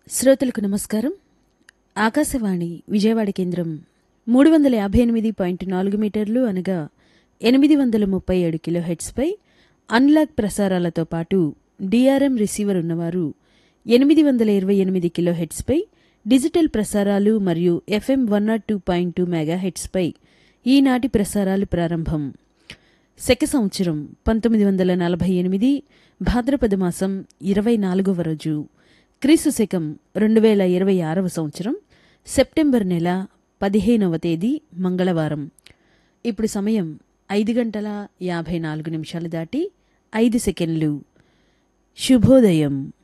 శ్రోతలకు నమస్కారం ఆకాశవాణి విజయవాడ కేంద్రం మూడు వందల యాభై ఎనిమిది పాయింట్ నాలుగు మీటర్లు అనగా ఎనిమిది వందల ముప్పై ఏడు కిలో హెడ్స్పై అన్లాక్ ప్రసారాలతో పాటు డిఆర్ఎం రిసీవర్ ఉన్నవారు ఎనిమిది వందల ఇరవై ఎనిమిది కిలో హెడ్స్పై డిజిటల్ ప్రసారాలు మరియు FM one naught two point two mega హెడ్స్పై ఈనాటి ప్రసారాలు ప్రారంభం శక సంవత్సరం పంతొమ్మిది వందల నలభై ఎనిమిది భాద్రపద మాసం ఇరవై నాలుగవ రోజు క్రీస్తు శకం రెండు వేల ఇరవై ఆరవ సంవత్సరం సెప్టెంబర్ నెల పదిహేనవ తేదీ మంగళవారం ఇప్పుడు సమయం ఐదు గంటల యాభై నాలుగు నిమిషాలు దాటి ఐదు సెకండ్లు శుభోదయం